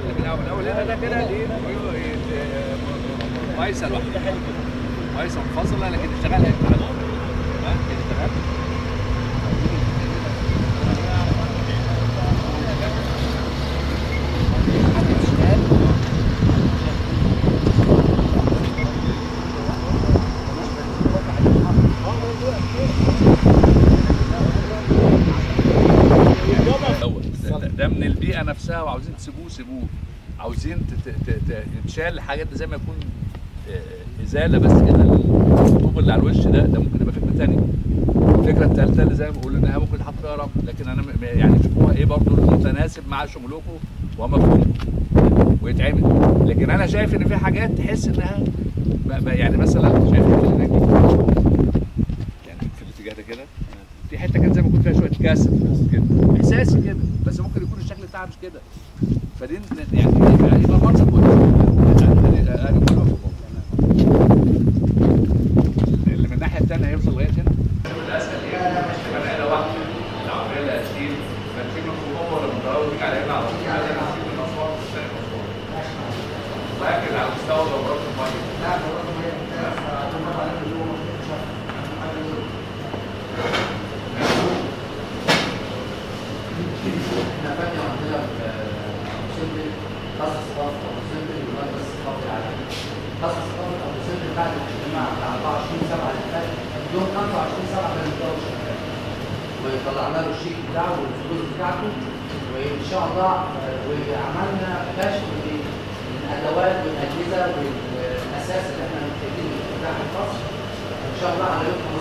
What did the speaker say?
من الاول الاول هنا ده كده دي مقايسه لوحدها مقايسه منفصله لكن اشتغلها اتحاد ها اشتغل ده- ده من البيئه نفسها وعاوزين تسيبوه سيبوه عاوزين تت- ت- ت- تتشال الحاجات دي زي ما يكون آه، ازاله بس كده الطوب اللي على الوش ده ده ممكن يبقى فكره ثانيه الفكره الثالثه اللي زي ما بقول انها ممكن تحط فيها رمل لكن انا م- م- يعني شوفوها ايه برضه المتناسب مع شغلكم ومفهومكم ويتعمل لكن انا شايف ان في حاجات تحس انها ب- ب- يعني مثلا شايف الحتة اللي هناك دي؟ يعني في الاتجاه ده كده في حته كان زي ما يكون فيها شويه كسر كده احساسي كده بس ممكن يكون الشكل بتاعها مش كده فدي ن- يعني يبقى يبقى منظر كويس يعني أنا- أنا موافق والله. اللي من الناحيه الثانيه هيوصل لغايه هنا الاسهل ايه؟ تبقى نقله واحده العربيه اللي هتشيل فتشيل من فوق ولا من ورا وتيجي على هنا على طول على هنا تشيل من اسوار وتشتغل من اسوار واكد على مستوى دورات الميه احنا فاكر عندنا في سيمبل خاصة ثقافة أو سيمبل والمركز الثقافي العالمي. خاصة ثقافة أو سيمبل بعد الاجتماع بتاع 24 7 اللي فات يوم 25 7 كان الجو شغال. وطلعنا له الشيك بتاعه والفلوس بتاعته وإن شاء الله آه، وعملنا كشف للأدوات والأجهزة والأساس اللي احنا محتاجينه لافتتاح الفصل. إن شاء الله على يوم